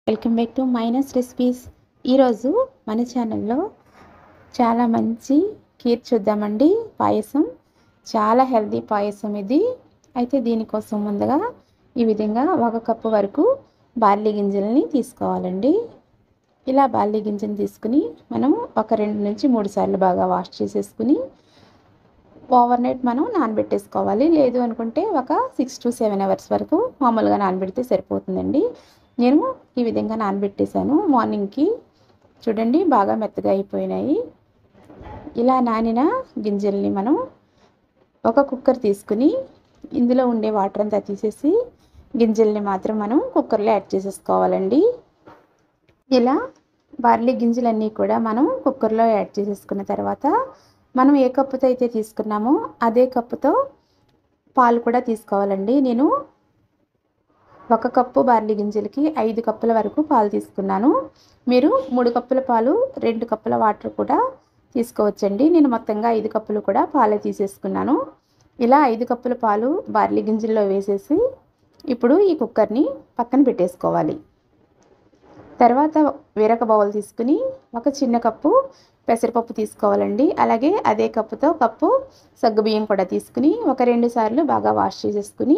welcome back to minus recipes ఈరోజు మన ఛానల్లో చాలా మంచి కీర్ చూద్దామండి పాయసం చాలా హెల్దీ పాయసం ఇది అయితే దీనికోసం ముందుగా ఈ విధంగా ఒక కప్పు వరకు బార్లీ గింజల్ని తీసుకోవాలండి ఇలా బార్లీ గింజలు తీసుకుని మనం ఒక రెండు నుంచి మూడు సార్లు బాగా వాష్ చేసేసుకుని ఓవర్ నైట్ మనం నానబెట్టేసుకోవాలి లేదు అనుకుంటే ఒక సిక్స్ టు సెవెన్ అవర్స్ వరకు మామూలుగా నానబెడితే సరిపోతుందండి నేను ఈ విధంగా నానబెట్టేశాను మార్నింగ్కి చూడండి బాగా మెత్తగా అయిపోయినాయి ఇలా నానిన గింజల్ని మనం ఒక కుక్కర్ తీసుకుని ఇందులో ఉండే వాటర్ అంతా తీసేసి గింజల్ని మాత్రం మనం కుక్కర్లో యాడ్ చేసేసుకోవాలండి ఇలా బార్లీ గింజలన్నీ కూడా మనం కుక్కర్లో యాడ్ చేసేసుకున్న తర్వాత మనం ఏ కప్పుతో అయితే తీసుకున్నామో అదే కప్పుతో పాలు కూడా తీసుకోవాలండి నేను ఒక కప్పు బార్లీ గింజలకి ఐదు కప్పుల వరకు పాలు తీసుకున్నాను మీరు మూడు కప్పుల పాలు రెండు కప్పుల వాటర్ కూడా తీసుకోవచ్చండి నేను మొత్తంగా ఐదు కప్పులు కూడా పాలే తీసేసుకున్నాను ఇలా ఐదు కప్పుల పాలు బార్లీ గింజల్లో వేసేసి ఇప్పుడు ఈ కుక్కర్ని పక్కన పెట్టేసుకోవాలి తర్వాత వేరొక బౌల్ తీసుకుని ఒక చిన్న కప్పు పెసరపప్పు తీసుకోవాలండి అలాగే అదే కప్పుతో కప్పు సగ్గుబియ్యం కూడా తీసుకుని ఒక రెండు సార్లు బాగా వాష్ చేసేసుకుని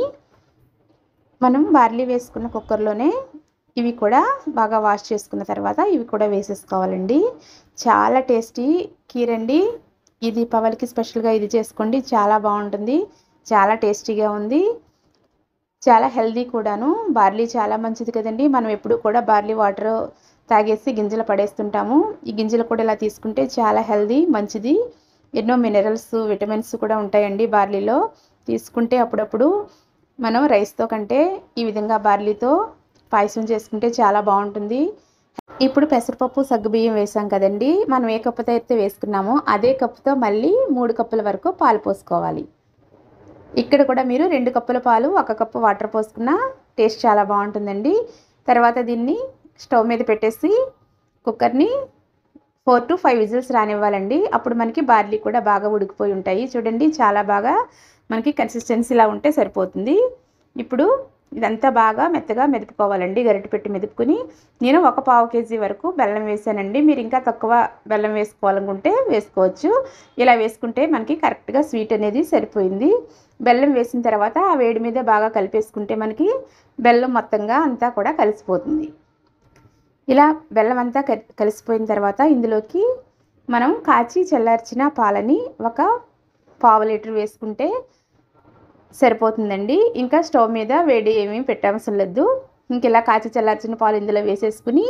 మనం బార్లీ వేసుకున్న కుక్కర్లోనే ఇవి కూడా బాగా వాష్ చేసుకున్న తర్వాత ఇవి కూడా వేసేసుకోవాలండి చాలా టేస్టీ కీరండి ఈ దీపావళికి స్పెషల్గా ఇది చేసుకోండి చాలా బాగుంటుంది చాలా టేస్టీగా ఉంది చాలా హెల్దీ కూడాను బార్లీ చాలా మంచిది కదండి మనం ఎప్పుడు కూడా బార్లీ వాటర్ తాగేసి గింజలు పడేస్తుంటాము ఈ గింజలు కూడా ఇలా తీసుకుంటే చాలా హెల్దీ మంచిది ఎన్నో మినరల్స్ విటమిన్స్ కూడా ఉంటాయండి బార్లీలో తీసుకుంటే అప్పుడప్పుడు మనం రైస్తో కంటే ఈ విధంగా బార్లీతో పాయసం చేసుకుంటే చాలా బాగుంటుంది ఇప్పుడు పెసరపప్పు సగ్గుబియ్యం వేసాం కదండి మనం ఏ కప్పుతో అయితే వేసుకున్నామో అదే కప్పుతో మళ్ళీ మూడు కప్పుల వరకు పాలు పోసుకోవాలి ఇక్కడ కూడా మీరు రెండు కప్పుల పాలు ఒక కప్పు వాటర్ పోసుకున్నా టేస్ట్ చాలా బాగుంటుందండి తర్వాత దీన్ని స్టవ్ మీద పెట్టేసి కుక్కర్ని ఫోర్ టు ఫైవ్ విజిల్స్ రానివ్వాలండి అప్పుడు మనకి బార్లీ కూడా బాగా ఉడికిపోయి ఉంటాయి చూడండి చాలా బాగా మనకి కన్సిస్టెన్సీలా ఉంటే సరిపోతుంది ఇప్పుడు ఇదంతా బాగా మెత్తగా మెదుపుకోవాలండి గరిటె పెట్టి మెదుపుకుని నేను ఒక పావు కేజీ వరకు బెల్లం వేసానండి మీరు ఇంకా తక్కువ బెల్లం వేసుకోవాలనుకుంటే వేసుకోవచ్చు ఇలా వేసుకుంటే మనకి కరెక్ట్గా స్వీట్ అనేది సరిపోయింది బెల్లం వేసిన తర్వాత ఆ వేడి మీద బాగా కలిపేసుకుంటే మనకి బెల్లం మొత్తంగా అంతా కూడా కలిసిపోతుంది ఇలా బెల్లం అంతా కలిసిపోయిన తర్వాత ఇందులోకి మనం కాచి చల్లార్చిన పాలని ఒక పావు లీటర్ వేసుకుంటే సరిపోతుందండి ఇంకా స్టవ్ మీద వేడి ఏమీ పెట్టవసరం లేదు ఇంక ఇలా కాచి చల్లార్చిన పాలు ఇందులో వేసేసుకుని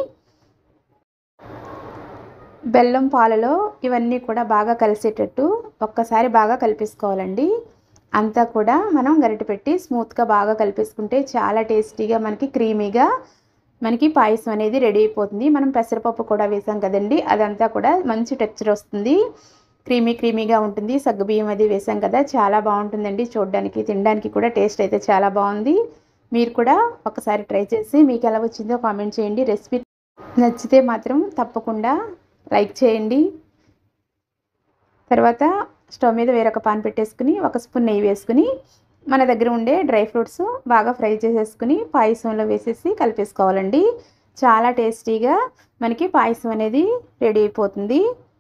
బెల్లం పాలలో ఇవన్నీ కూడా బాగా కలిసేటట్టు ఒక్కసారి బాగా కలిపేసుకోవాలండి అంతా కూడా మనం గరిటె పెట్టి స్మూత్గా బాగా కలిపేసుకుంటే చాలా టేస్టీగా మనకి క్రీమీగా మనకి పాయసం అనేది రెడీ అయిపోతుంది మనం పెసరపప్పు కూడా వేసాం కదండి అదంతా కూడా మంచి టెక్చర్ వస్తుంది క్రీమీ క్రీమీగా ఉంటుంది సగ్గుబియ్యం అది వేసాం కదా చాలా బాగుంటుందండి చూడడానికి తినడానికి కూడా టేస్ట్ అయితే చాలా బాగుంది మీరు కూడా ఒకసారి ట్రై చేసి మీకు ఎలా వచ్చిందో కామెంట్ చేయండి రెసిపీ నచ్చితే మాత్రం తప్పకుండా లైక్ చేయండి తర్వాత స్టవ్ మీద వేరొక పాన్ పెట్టేసుకుని ఒక స్పూన్ నెయ్యి వేసుకుని మన దగ్గర ఉండే డ్రై ఫ్రూట్స్ బాగా ఫ్రై చేసేసుకుని పాయసంలో వేసేసి కలిపేసుకోవాలండి చాలా టేస్టీగా మనకి పాయసం అనేది రెడీ అయిపోతుంది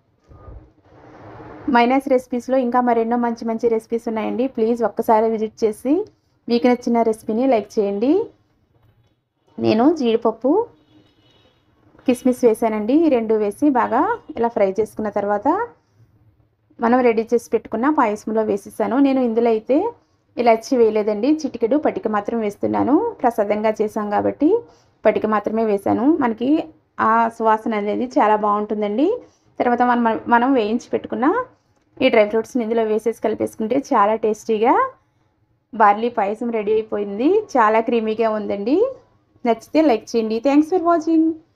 మైనస్ రెసిపీస్లో ఇంకా మరెన్నో మంచి మంచి రెసిపీస్ ఉన్నాయండి ప్లీజ్ ఒక్కసారి విజిట్ చేసి మీకు నచ్చిన రెసిపీని లైక్ చేయండి నేను జీడిపప్పు కిస్మిస్ వేసానండి ఈ రెండు వేసి బాగా ఇలా ఫ్రై చేసుకున్న తర్వాత మనం రెడీ చేసి పెట్టుకున్న పాయసంలో వేసేసాను నేను ఇందులో అయితే ఇలాచి వేయలేదండి చిటికెడు పటిక మాత్రం వేస్తున్నాను ప్రసాదంగా చేసాం కాబట్టి పటిక మాత్రమే వేసాను మనకి ఆ సువాసన అనేది చాలా బాగుంటుందండి తర్వాత మనం మనం వేయించి పెట్టుకున్న ఈ డ్రై ఫ్రూట్స్ని ఇందులో వేసేసి కలిపేసుకుంటే చాలా టేస్టీగా బార్లీ పాయసం రెడీ అయిపోయింది చాలా క్రీమీగా ఉందండి నచ్చితే లైక్ చేయండి థ్యాంక్స్ ఫర్ వాచింగ్